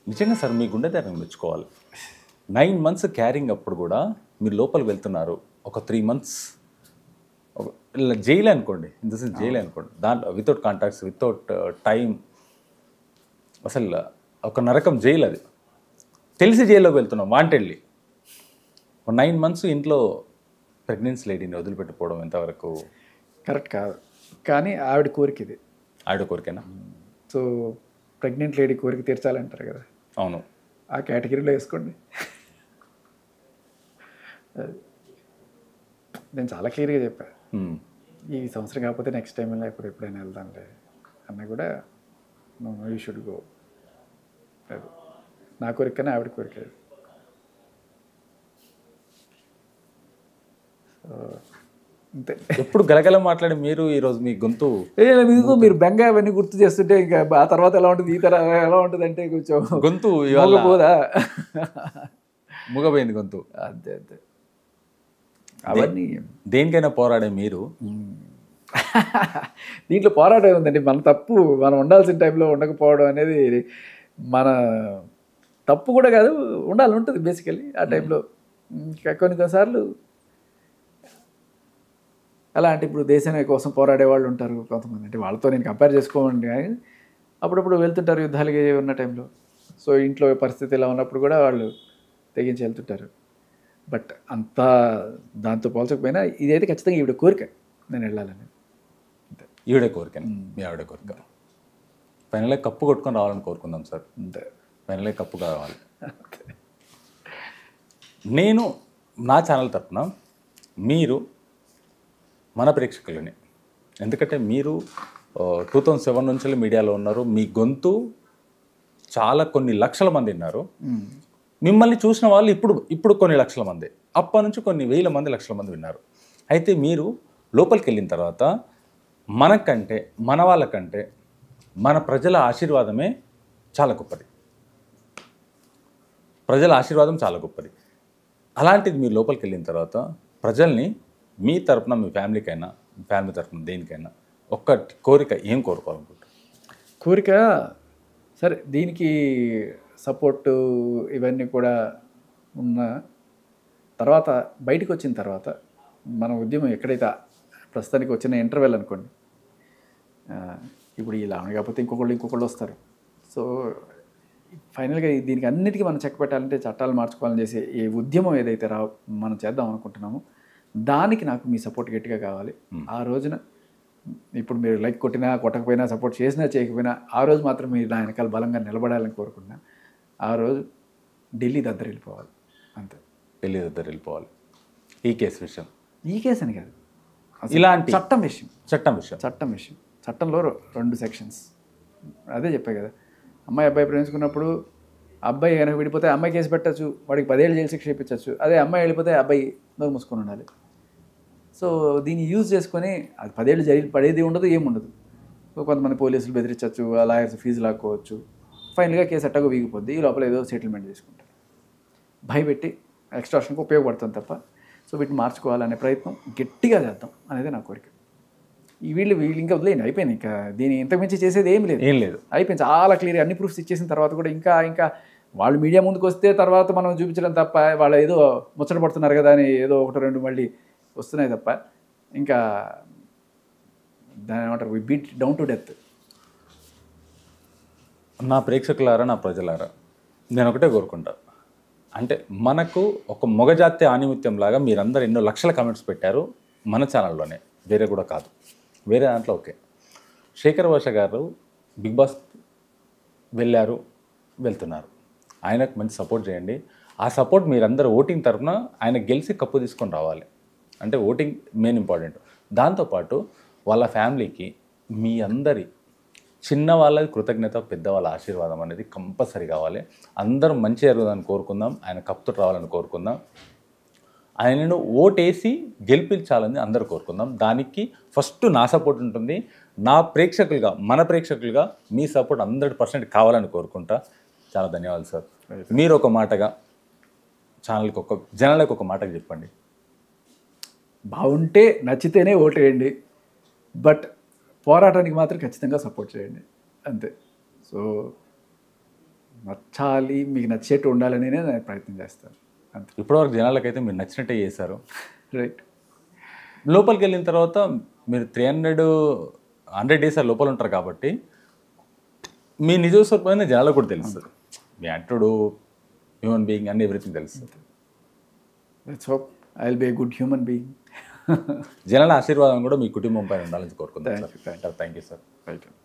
నిజంగా సార్ మీ గుండె ధైర్యం మెచ్చుకోవాలి నైన్ మంత్స్ క్యారింగ్ అప్పుడు కూడా మీరు లోపలికి వెళ్తున్నారు ఒక త్రీ మంత్స్ ఇలా జైలు అనుకోండి ఇన్ ద సెన్స్ జైలు అనుకోండి దాంట్లో వితౌట్ కాంటాక్ట్స్ వితౌట్ టైం అసలు ఒక నరకం జైలు అది తెలిసి జైల్లోకి వెళ్తున్నాం వాంటెళ్ళి ఒక నైన్ మంత్స్ ఇంట్లో ప్రెగ్నెన్సీ లేడీని వదిలిపెట్టిపోవడం ఎంతవరకు కరెక్ట్ కాదు కానీ ఆవిడ కోరిక ఇది ఆవిడ కోరికేనా సో ప్రెగ్నెంట్ లేడీ కోరిక తీర్చాలంటారు కదా అవును ఆ కేటగిరీలో వేసుకోండి అది. నేను చాలా క్లియర్గా చెప్పాను Hmm. ఈ సంవత్సరం కాకపోతే నెక్స్ట్ టైం లేకపోతే ఎప్పుడైనా వెళ్దాంలే అన్న కూడా నో యూ షుడ్ గో అది నా కోరికనే ఆవిడ కోరిక అది. సో అంతే ఎప్పుడు గలగల మాట్లాడి మీరు ఈరోజు మీ గొంతు ఏ, మీకు మీరు బెంగ అవన్నీ గుర్తు చేస్తుంటే ఇంకా ఆ తర్వాత ఎలా ఉంటుంది ఈ తర్వాత ఎలా ఉంటుంది అంటే కొంచెం గొంతు ఇవాళ పోదా మూగపోయింది గొంతు అంతే అంతే అవన్నీ దేనికైనా పోరాడే మీరు దీంట్లో పోరాటం ఉందండి మన తప్పు మనం ఉండాల్సిన టైంలో ఉండకపోవడం అనేది మన తప్పు కూడా కాదు ఉండాలి ఉంటుంది బేసికలీ ఆ టైంలో ఇంకా కొన్ని కొన్నిసార్లు ఎలా అంటే ఇప్పుడు దేశం కోసం పోరాడే వాళ్ళు ఉంటారు కొంతమంది అంటే వాళ్ళతో నేను కంపేర్ చేసుకోమండి కానీ అప్పుడప్పుడు వెళ్తుంటారు యుద్ధాలకి ఉన్న టైంలో సో ఇంట్లో పరిస్థితి ఇలా ఉన్నప్పుడు కూడా వాళ్ళు తెగించి వెళ్తుంటారు బట్ అంతా దాంతో పోల్చకపోయినా ఇదైతే ఖచ్చితంగా ఈవిడ కోరిక నేను వెళ్ళాలని అంతే ఈవిడే కోరిక మీ ఆవిడ కోరిక ఫైనల్గా కప్పు కొట్టుకొని రావాలని కోరుకుందాం సార్ అంతే ఫైనల్గా కప్పు కావాలి నేను నా ఛానల్ తరపున మీరు మన ప్రేక్షకులని ఎందుకంటే మీరు టూ థౌజండ్ సెవెన్ నుంచి మీడియాలో ఉన్నారు మీ గొంతు చాలా కొన్ని లక్షల మంది ఉన్నారు మిమ్మల్ని చూసిన వాళ్ళు ఇప్పుడు ఇప్పుడు కొన్ని లక్షల మంది అప్పటి నుంచి కొన్ని వేల మంది లక్షల మంది విన్నారు అయితే మీరు లోపలికి వెళ్ళిన తర్వాత మనకంటే మన వాళ్ళకంటే మన ప్రజల ఆశీర్వాదమే చాలా గొప్పది ప్రజల ఆశీర్వాదం చాలా గొప్పది అలాంటిది మీరు లోపలికి వెళ్ళిన తర్వాత ప్రజల్ని మీ తరపున మీ ఫ్యామిలీకైనా మీ ఫ్యామిలీ తరపున దేనికైనా ఒక్క కోరిక ఏం కోరుకోవాలనుకుంటారు కోరిక సరే దీనికి సపోర్టు ఇవన్నీ కూడా ఉన్న తర్వాత బయటకు వచ్చిన తర్వాత మన ఉద్యమం ఎక్కడైతే ప్రస్తుతానికి వచ్చిన ఇంటర్వెల్ అనుకోండి ఆ, ఇప్పుడు ఇలా కాకపోతే ఇంకొకళ్ళు ఇంకొకళ్ళు వస్తారు సో ఫైనల్గా దీనికి అన్నిటికీ మనం చెక్ పెట్టాలంటే చట్టాలు మార్చుకోవాలని చేసే ఈ ఉద్యమం ఏదైతే రా మనం చేద్దాం అనుకుంటున్నామో దానికి నాకు మీ సపోర్ట్ గట్టిగా కావాలి ఆ రోజున ఇప్పుడు మీరు లైక్ కొట్టినా కొట్టకపోయినా సపోర్ట్ చేసినా చేయకపోయినా ఆ రోజు మాత్రం మీరు నా వెనకాల బలంగా నిలబడాలని కోరుకున్నా ఆ రోజు ఢిల్లీ దగ్గర వెళ్ళిపోవాలి అంతే పెళ్లి దగ్గర వెళ్ళిపోవాలి ఈ కేసు విషయం ఈ కేసు అని కాదు అసలు ఇలాంటి చట్టం విషయం చట్టం విషయం చట్టం విషయం చట్టంలో రె- రెండు సెక్షన్స్ అదే చెప్పా కదా అమ్మాయి అబ్బాయి ప్రేమించుకున్నప్పుడు అబ్బాయి కనుక విడిపోతే అమ్మాయి కేసు పెట్టచ్చు వాడికి పదేళ్ళు జైలు శిక్ష ఇప్పించవచ్చు అదే అమ్మాయి వెళ్ళిపోతే అబ్బాయి నోరు మూసుకొని ఉండాలి సో దీన్ని యూజ్ చేసుకొని అది పదేళ్ళు జైలు పడేది ఉండదు ఏముండదు సో కొంతమంది పోలీసులు బెదిరించవచ్చు ఆ లాయర్స్ ఫీజు లాక్కోవచ్చు ఫైనల్గా కేసు అట్టగా వీగిపోద్ది ఈ లోపల ఏదో సెటిల్మెంట్ చేసుకుంటారు భయపెట్టి ఎక్స్ట్రాషన్కి ఉపయోగపడుతుంది తప్ప సో వీటిని మార్చుకోవాలనే ప్రయత్నం గట్టిగా చేద్దాం అనేది నా కోరిక ఈ వీళ్ళు వీళ్ళు ఇంకా వదిలేయండి అయిపోయింది ఇంకా దీని ఇంతకుమించి చేసేది ఏం లేదు ఏం లేదు అయిపోయింది చాలా క్లియర్ అన్ని ప్రూఫ్స్ ఇచ్చేసిన తర్వాత కూడా ఇంకా ఇంకా వాళ్ళు మీడియా ముందుకు వస్తే తర్వాత మనం చూపించడం తప్ప వాళ్ళు ఏదో ముచ్చట పడుతున్నారు కదా అని ఏదో ఒకటి రెండు మళ్ళీ వస్తున్నాయి తప్ప ఇంకా దాని ఏమంటారు we beat down to death నా ప్రేక్షకులారా నా ప్రజలారా నేను ఒకటే కోరుకుంటా అంటే మనకు ఒక మొగజాతి ఆనిమిత్యం లాగా మీరందరూ ఎన్నో లక్షల కమెంట్స్ పెట్టారు మన ఛానల్లోనే వేరే కూడా కాదు వేరే దాంట్లో ఓకే శేఖర్ భాష గారు బిగ్ బాస్ వెళ్ళారు వెళ్తున్నారు ఆయనకు మంచి సపోర్ట్ చేయండి ఆ సపోర్ట్ మీరందరూ ఓటింగ్ తరఫున ఆయన గెలిచి కప్పు తీసుకొని రావాలి అంటే ఓటింగ్ మెయిన్ ఇంపార్టెంట్ దాంతోపాటు వాళ్ళ ఫ్యామిలీకి మీ అందరి చిన్న వాళ్ళది కృతజ్ఞత పెద్దవాళ్ళ ఆశీర్వాదం అనేది కంపల్సరీ కావాలి అందరం మంచి జరుగుదని కోరుకుందాం ఆయన కప్పుతో రావాలని కోరుకుందాం ఆయనను ఓటేసి గెలిపించాలని అందరూ కోరుకుందాం దానికి ఫస్ట్ నా సపోర్ట్ ఉంటుంది నా ప్రేక్షకులుగా మన ప్రేక్షకులుగా మీ సపోర్ట్ హండ్రెడ్ పర్సెంట్ కావాలని కోరుకుంటా చాలా ధన్యవాదాలు సార్ మీరు ఒక మాటగా ఛానల్కి ఒక జనాలకు ఒక మాటగా చెప్పండి బాగుంటే నచ్చితేనే ఓటేయండి బట్ పోరాటానికి మాత్రం ఖచ్చితంగా సపోర్ట్ చేయండి అంతే సో నచ్చాలి మీకు నచ్చేట్టు ఉండాలని నేను ప్రయత్నం చేస్తాను అంతే ఇప్పటివరకు జనాలకైతే మీరు నచ్చినట్టే చేశారు రైట్ లోపలికి వెళ్ళిన తర్వాత మీరు త్రీ హండ్రెడ్ హండ్రెడ్ డేస్ లోపల ఉంటారు కాబట్టి మీ నిజ స్వరూపమైన జనాలకు కూడా తెలుస్తుంది మీ యాక్టుడు హ్యూమన్ బీయింగ్ అన్ని ఎవ్రీథింగ్ తెలుస్తుంది let's hope I will be a good human being జనాల ఆశీర్వాదం కూడా మీ కుటుంబం పైన ఉండాలని కోరుకుందాం Thank you, sir thank you sir right